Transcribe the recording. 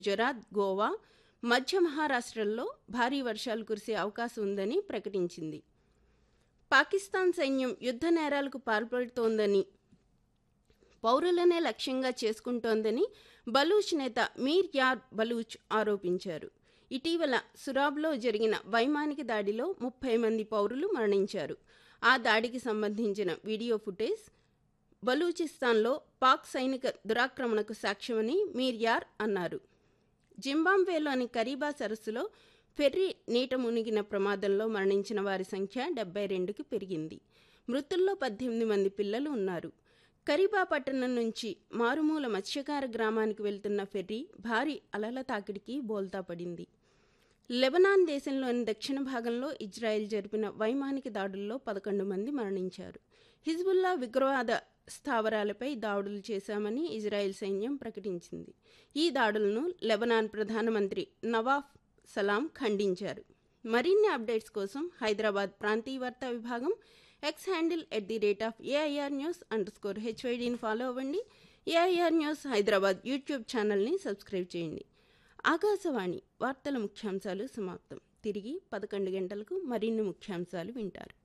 గుజరాత్ గోవా మధ్య మహారాష్ట్రల్లో భారీ వర్షాలు కురిసే అవకాశం ఉందని ప్రకటించింది పాకిస్తాన్ సైన్యం యుద్ధ నేరాలకు పాల్పడుతోందని పౌరులనే లక్ష్యంగా చేసుకుంటోందని బలూచ్ నేత మీర్ యార్ బలూచ్ ఆరోపించారు ఇటీవల సురాబ్లో జరిగిన వైమానిక దాడిలో ముప్పై మంది పౌరులు మరణించారు ఆ దాడికి సంబంధించిన వీడియో ఫుటేజ్ బలూచిస్తాన్లో పాక్ సైనిక దురాక్రమణకు సాక్ష్యమని మీర్ యార్ అన్నారు జింబాబ్వేలోని కరీబా సరస్సులో ఫెర్రీ నీట మునిగిన ప్రమాదంలో మరణించిన వారి సంఖ్య డెబ్బై రెండుకి పెరిగింది మృతుల్లో పద్దెనిమిది మంది పిల్లలు ఉన్నారు కరీబా పట్టణం నుంచి మారుమూల మత్స్యకార గ్రామానికి వెళ్తున్న ఫెర్రీ భారీ అలల తాకిడికి బోల్తా పడింది లెబనాన్ దేశంలోని దక్షిణ భాగంలో ఇజ్రాయెల్ జరిపిన వైమానిక దాడుల్లో పదకొండు మంది మరణించారు హిజ్బుల్లా ఉగ్రవాద స్థావరాలపై దాడులు చేశామని ఇజ్రాయెల్ సైన్యం ప్రకటించింది ఈ దాడులను లెబనాన్ ప్రధానమంత్రి నవాఫ్ సలాం ఖండించారు మరిన్ని అప్డేట్స్ కోసం హైదరాబాద్ ప్రాంతీయ వార్తా విభాగం X handle at the rate of AIR news under score హెచ్వైడీని ఫాలో అవ్వండి ఏఐఆర్ న్యూస్ హైదరాబాద్ యూట్యూబ్ ఛానల్ని సబ్స్క్రైబ్ చేయండి ఆకాశవాణి వార్తల ముఖ్యాంశాలు సమాప్తం తిరిగి పదకొండు గంటలకు మరిన్ని ముఖ్యాంశాలు వింటారు